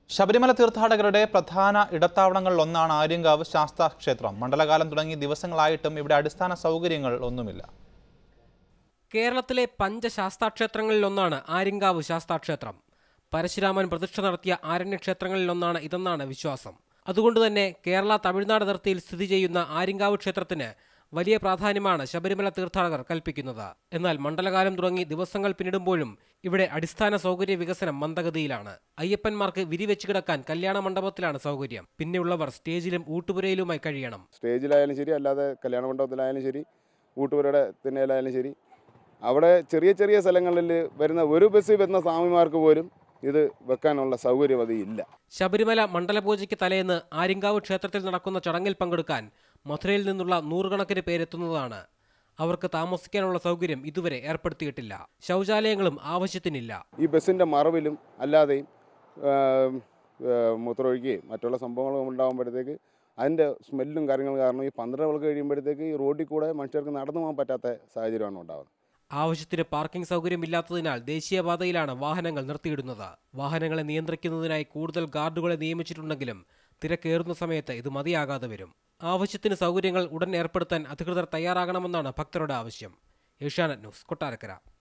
ശബരിമല തീർത്ഥാടകരുടെ പ്രധാന ഇടത്താവളങ്ങളിലൊന്നാണ് ആര്യങ്കാവ് ശാസ്താ ക്ഷേത്രം മണ്ഡലകാലം തുടങ്ങി ദിവസങ്ങളായിട്ടും ഇവിടെ അടിസ്ഥാന സൗകര്യങ്ങൾ ഒന്നുമില്ല കേരളത്തിലെ പഞ്ചശാസ്താക്ഷേത്രങ്ങളിലൊന്നാണ് ആര്യങ്കാവ് ശാസ്താക്ഷേത്രം പരശുരാമൻ പ്രതിഷ്ഠ നടത്തിയ ആരണ്യക്ഷേത്രങ്ങളിലൊന്നാണ് ഇതെന്നാണ് വിശ്വാസം അതുകൊണ്ട് തന്നെ കേരള തമിഴ്നാട് അതിർത്തിയിൽ സ്ഥിതി ചെയ്യുന്ന ആര്യങ്കാവ് ക്ഷേത്രത്തിന് വലിയ പ്രാധാന്യമാണ് ശബരിമല തീർത്ഥാടകർ കൽപ്പിക്കുന്നത് എന്നാൽ മണ്ഡലകാലം തുടങ്ങി ദിവസങ്ങൾ പിന്നിടുമ്പോഴും ഇവിടെ അടിസ്ഥാന സൗകര്യ വികസനം മന്ദഗതിയിലാണ് അയ്യപ്പന്മാർക്ക് വിരിവെച്ച് കിടക്കാൻ കല്യാണ മണ്ഡപത്തിലാണ് സൗകര്യം പിന്നെയുള്ളവർ സ്റ്റേജിലും ഊട്ടുപുരയിലുമായി കഴിയണം സ്റ്റേജിലായാലും ശരി അല്ലാതെ കല്യാണ മണ്ഡപത്തിലായാലും ശരി ഊട്ടുപുരയുടെ തിന്നയിലായാലും ശരി അവിടെ ചെറിയ ചെറിയ സ്ഥലങ്ങളിൽ വരുന്ന ഒരു ബസ്സിൽ വരുന്ന സ്വാമിമാർക്ക് പോലും ഇത് വെക്കാനുള്ള സൗകര്യം അത് ഇല്ല ശബരിമല മണ്ഡലപൂജയ്ക്ക് തലേന്ന് ആര്യങ്കാവ് ക്ഷേത്രത്തിൽ നടക്കുന്ന ചടങ്ങിൽ പങ്കെടുക്കാൻ മധുരയിൽ നിന്നുള്ള നൂറുകണക്കിന് പേരെത്തുന്നതാണ് അവർക്ക് താമസിക്കാനുള്ള സൗകര്യം ഇതുവരെ ഏർപ്പെടുത്തിയിട്ടില്ല ശൗചാലയങ്ങളും ആവശ്യത്തിനില്ല ഈ ബസ്സിൻ്റെ മറവിലും അല്ലാതെയും ആം, ആ, മൂത്രമൊഴിക്കുകയും മറ്റുള്ള സംഭവങ്ങളും ഉണ്ടാകുമ്പോഴത്തേക്ക് അതിൻ്റെ സ്മെല്ലും കാര്യങ്ങളും കാരണം ഈ പന്ത്രണ്ട് വിളക്ക് കഴിയുമ്പോഴത്തേക്ക് ഈ റോഡിൽ കൂടെ മനുഷ്യർക്ക് നടന്നു പോകാൻ പറ്റാത്ത സാഹചര്യമാണ് ഉണ്ടാകുന്നത് ആവശ്യത്തിന് പാർക്കിംഗ് സൗകര്യമില്ലാത്തതിനാൽ ദേശീയപാതയിലാണ് വാഹനങ്ങൾ നിർത്തിയിടുന്നത് വാഹനങ്ങളെ നിയന്ത്രിക്കുന്നതിനായി കൂടുതൽ ഗാർഡുകളെ നിയമിച്ചിട്ടുണ്ടെങ്കിലും തിരക്കേറുന്ന സമയത്ത് ഇത് മതിയാകാതെ വരും ആവശ്യത്തിന് സൗകര്യങ്ങൾ ഉടൻ ഏർപ്പെടുത്താൻ അധികൃതർ തയ്യാറാകണമെന്നാണ് ഭക്തരുടെ ആവശ്യം ഏഷ്യാനെറ്റ് ന്യൂസ് കൊട്ടാരക്കര